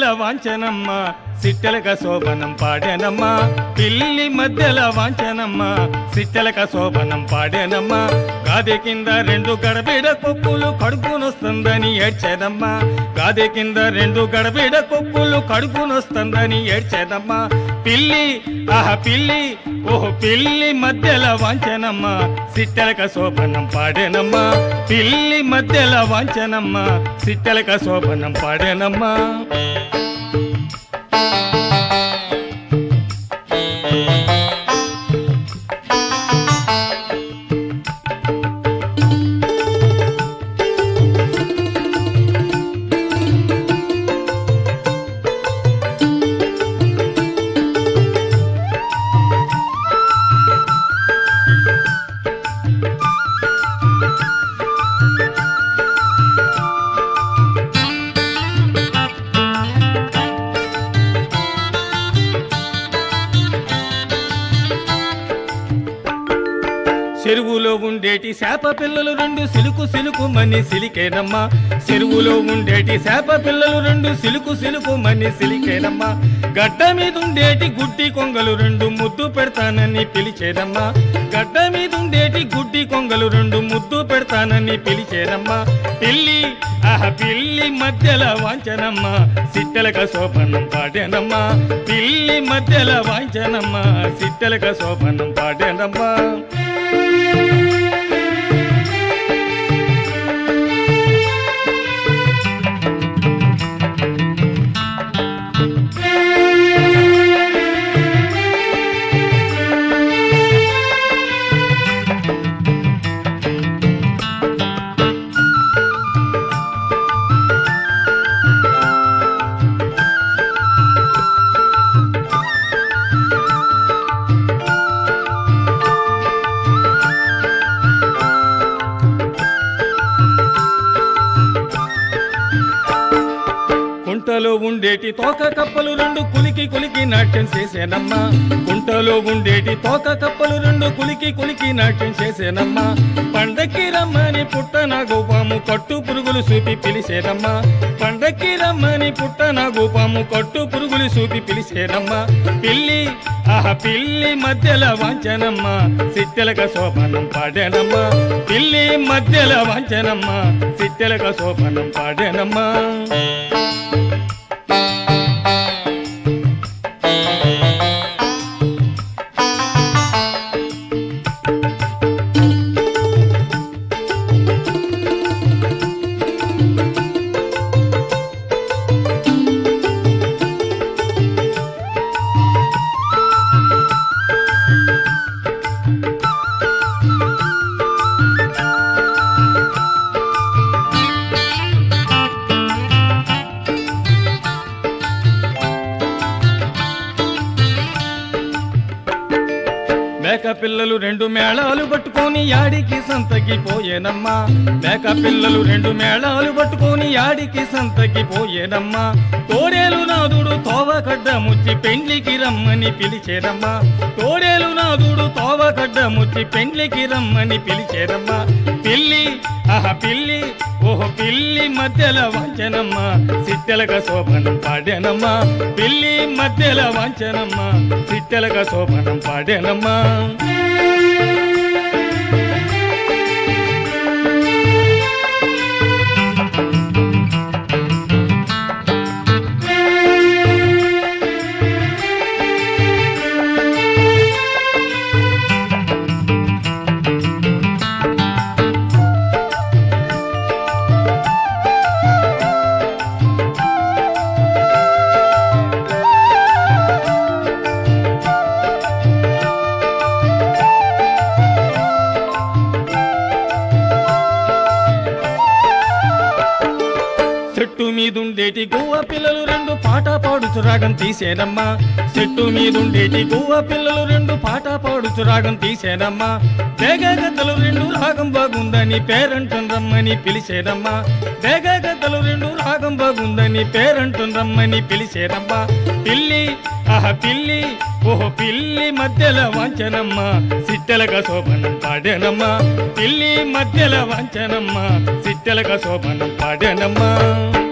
వాంచనమ్మ సిట్టెలక శోభనం పాడేనమ్మ పిల్లి మధ్యల వాంచనమ్మ సిట్టెలక శోభనం పాడేనమ్మ గాది కింద రెండు గడబిడ కొప్పులు కడుపునొస్తుందని ఏడ్చేదమ్మ గాది కింద రెండు గడబిడ కొప్పులు కడుపునొస్తుందని ఏడ్చేదమ్మ పిల్లి ఆహ పిల్లి ఓహో పిల్లి మధ్యల వాంచనమ్మ సిట్టెలక శోభనం పాడేనమ్మ పిల్లి మధ్యల వాంచనమ్మ సిట్టెలక శోభనం పాడేనమ్మా చెరువులో ఉండేటి శాప పిల్లలు రెండు సిలుకు సిలుకు మని సిలికేనమ్మా చెరువులో ఉండేటి శాప పిల్లలు రెండు సిలుకు సిలుకు మని సిలికేనమ్మా గడ్డ మీద ఉండేటి గుడ్డి కొంగలు రెండు ముద్దు పెడతానని పిలిచేదమ్మా గడ్డ మీద ఉండేటి గుడ్డి కొంగలు రెండు ముద్దు పెడతానని పిలిచేదమ్మా పిల్లి ఆహ పిల్లి మధ్యల వాంచనమ్మ సిట్టెలక శోభనం పాడేనమ్మా పిల్లి మధ్యల వాంచనమ్మ సిట్టెలక శోభనం పాడేనమ్మా కుంటలో ఉండేటి తోక కప్పలు రెండు కులికి కులికి నాట్యం చేసేనమ్మా కుంటలో ఉండేటి తోక కప్పలు రెండు కులికి కులికి నాట్యం చేసేనమ్మా పండక్కి రమ్మని పుట్టన గోపాము కట్టు పురుగులు చూపి పిలిచేనమ్మా పండక్కి రమ్మని పుట్టన గోపాము కట్టు పురుగులు చూపి పిలిచేనమ్మా పిల్లి ఆహ పిల్లి మధ్యల వాంచనమ్మ సిట్టెలక శోభనం పాడేనమ్మా పిల్లి మధ్యల వాంచనమ్మ సిట్టెలక శోభనం పాడేనమ్మా మేక పిల్లలు రెండు మేళాలు పట్టుకొని యాడికి సంతకి పోయేనమ్మా మేక పిల్లలు రెండు మేళాలు పట్టుకొని యాడికి సంతకి పోయేనమ్మా తోడేలు నాదుడు తోవకడ్డ ముచ్చి పెండ్లికి రమ్మని పిలిచేదమ్మా తోడేలు నాదుడు తోవకడ్డ ముచ్చి పెండ్లికి రమ్మని పిలిచేదమ్మా పిల్లి ఆహ పిల్లి ఓహో పిల్లి మధ్యల వాంచనమ్మ సిట్టెలక శోభనం పాడేనమ్మా పిల్లి మధ్యల వాంచనమ్మ సిట్టెలక శోభనం పాడేనమ్మా చెట్టు మీదుండేటి గువ్వ పిల్లలు రెండు పాట పాడుచు రాగం తీసేనమ్మా చెట్టు మీదుండేటి గువ్వ పిల్లలు రెండు పాట పాడుచు రాగం తీసేనమ్మా వేగగద్దలు రెండు రాగం బాగుందని పేరంటం రమ్మని పిలిచేదమ్మా వేగగద్దలు రెండు రాగం బాగుందని పేరంటం రమ్మని పిలిచేదమ్మా పిల్లి ఆహ పిల్లి ఓహో పిల్లి మధ్యల వాంచనమ్మ సిట్టెలక శోభనం పాడేనమ్మా పిల్లి మధ్యల వాంచనమ్మ సిట్టెలక శోభనం పాడేనమ్మా